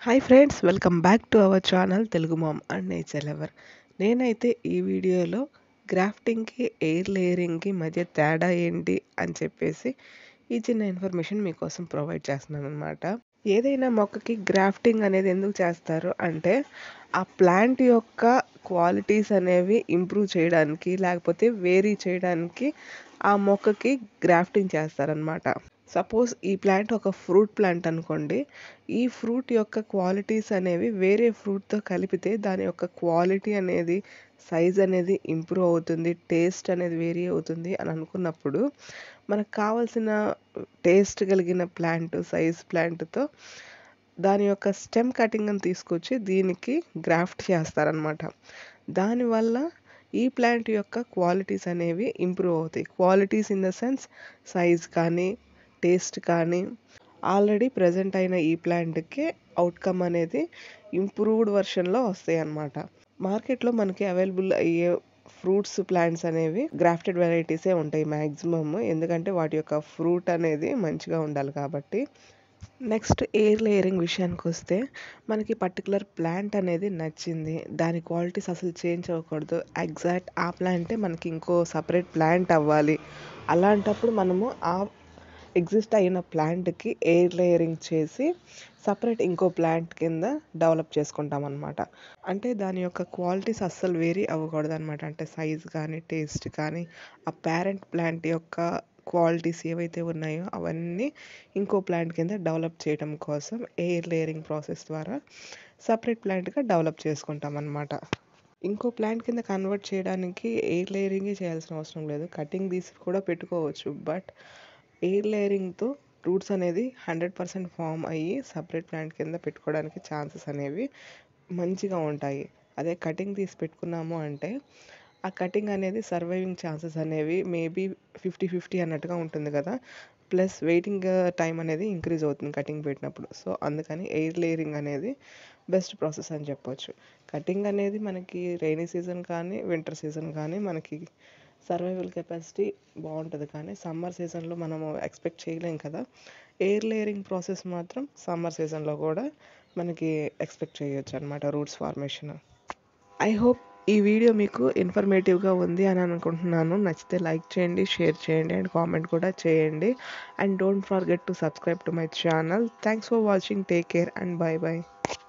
hi friends welcome back to our channel Telugu mom and nature lover నేనైతే ఈ వీడియోలో గ్రాఫ్టింగ్కి air లేయరింగ్కి మధ్య తేడా ఏంటి అని చెప్పేసి ఈ చిన్న ఇన్ఫర్మేషన్ మీకోసం ప్రొవైడ్ చేస్తున్నాను అనమాట ఏదైనా మొక్కకి గ్రాఫ్టింగ్ అనేది ఎందుకు చేస్తారు అంటే ఆ ప్లాంట్ యొక్క క్వాలిటీస్ అనేవి ఇంప్రూవ్ చేయడానికి లేకపోతే వేరీ చేయడానికి ఆ మొక్కకి గ్రాఫ్టింగ్ చేస్తారనమాట సపోజ్ ఈ ప్లాంట్ ఒక ఫ్రూట్ ప్లాంట్ అనుకోండి ఈ ఫ్రూట్ యొక్క క్వాలిటీస్ అనేవి వేరే ఫ్రూట్తో కలిపితే దాని యొక్క క్వాలిటీ అనేది సైజ్ అనేది ఇంప్రూవ్ అవుతుంది టేస్ట్ అనేది వేరీ అవుతుంది అని అనుకున్నప్పుడు మనకు కావాల్సిన టేస్ట్ కలిగిన ప్లాంట్ సైజ్ ప్లాంట్తో దాని యొక్క స్టెమ్ కటింగ్ అని తీసుకొచ్చి దీనికి గ్రాఫ్ట్ చేస్తారనమాట దానివల్ల ఈ ప్లాంట్ యొక్క క్వాలిటీస్ అనేవి ఇంప్రూవ్ అవుతాయి qualities in the sense size కానీ టేస్ట్ కానీ ఆల్రెడీ ప్రజెంట్ అయిన ఈ ప్లాంట్కి అవుట్కమ్ అనేది ఇంప్రూవ్డ్ వర్షన్లో వస్తాయి అన్నమాట మార్కెట్లో మనకి అవైలబుల్ అయ్యే ఫ్రూట్స్ ప్లాంట్స్ అనేవి గ్రాఫ్టెడ్ వెరైటీసే ఉంటాయి మ్యాక్సిమమ్ ఎందుకంటే వాటి యొక్క ఫ్రూట్ అనేది మంచిగా ఉండాలి కాబట్టి నెక్స్ట్ ఎయిర్ లేయరింగ్ విషయానికి వస్తే మనకి పర్టికులర్ ప్లాంట్ అనేది నచ్చింది దాని క్వాలిటీస్ అసలు చేంజ్ అవ్వకూడదు ఎగ్జాక్ట్ ఆ ప్లాంటే మనకి ఇంకో సపరేట్ ప్లాంట్ అవ్వాలి అలాంటప్పుడు మనము ఆ ఎగ్జిస్ట్ అయిన ప్లాంట్కి ఎయిర్ లేయరింగ్ చేసి సపరేట్ ఇంకో ప్లాంట్ కింద డెవలప్ చేసుకుంటాం అనమాట అంటే దాని యొక్క క్వాలిటీస్ అస్సలు వేరీ అవ్వకూడదు అనమాట అంటే సైజ్ కానీ టేస్ట్ కానీ ఆ పేరెంట్ ప్లాంట్ యొక్క క్వాలిటీస్ ఏవైతే ఉన్నాయో అవన్నీ ఇంకో ప్లాంట్ కింద డెవలప్ చేయడం కోసం ఎయిర్ లేయరింగ్ ప్రాసెస్ ద్వారా సపరేట్ ప్లాంట్గా డెవలప్ చేసుకుంటాం అనమాట ఇంకో ప్లాంట్ కింద కన్వర్ట్ చేయడానికి ఎయిర్ లేయరింగే చేయాల్సిన అవసరం లేదు కటింగ్ తీసి కూడా పెట్టుకోవచ్చు బట్ ఎయిర్ లేయరింగ్తో రూట్స్ అనేది హండ్రెడ్ పర్సెంట్ ఫామ్ అయ్యి సపరేట్ ప్లాంట్ కింద పెట్టుకోవడానికి ఛాన్సెస్ అనేవి మంచిగా ఉంటాయి అదే కటింగ్ తీసి పెట్టుకున్నాము అంటే ఆ కటింగ్ అనేది సర్వైవింగ్ ఛాన్సెస్ అనేవి మేబీ ఫిఫ్టీ ఫిఫ్టీ అన్నట్టుగా ఉంటుంది కదా ప్లస్ వెయిటింగ్ టైం అనేది ఇంక్రీజ్ అవుతుంది కటింగ్ పెట్టినప్పుడు సో అందుకని ఎయిర్ లేయరింగ్ అనేది బెస్ట్ ప్రాసెస్ అని చెప్పొచ్చు కటింగ్ అనేది మనకి రైనీ సీజన్ కానీ వింటర్ సీజన్ కానీ మనకి సర్వైవల్ కెపాసిటీ బాగుంటుంది కానీ సమ్మర్ సీజన్లో మనము ఎక్స్పెక్ట్ చేయలేం కదా ఎయిర్ లేయరింగ్ ప్రాసెస్ మాత్రం సమ్మర్ సీజన్లో కూడా మనకి ఎక్స్పెక్ట్ చేయొచ్చు అనమాట రూట్స్ ఫార్మేషన్ ఐ హోప్ ఈ వీడియో మీకు ఇన్ఫర్మేటివ్గా ఉంది అని అనుకుంటున్నాను నచ్చితే లైక్ చేయండి షేర్ చేయండి అండ్ కామెంట్ కూడా చేయండి and don't forget to subscribe to my channel thanks for watching take care and bye bye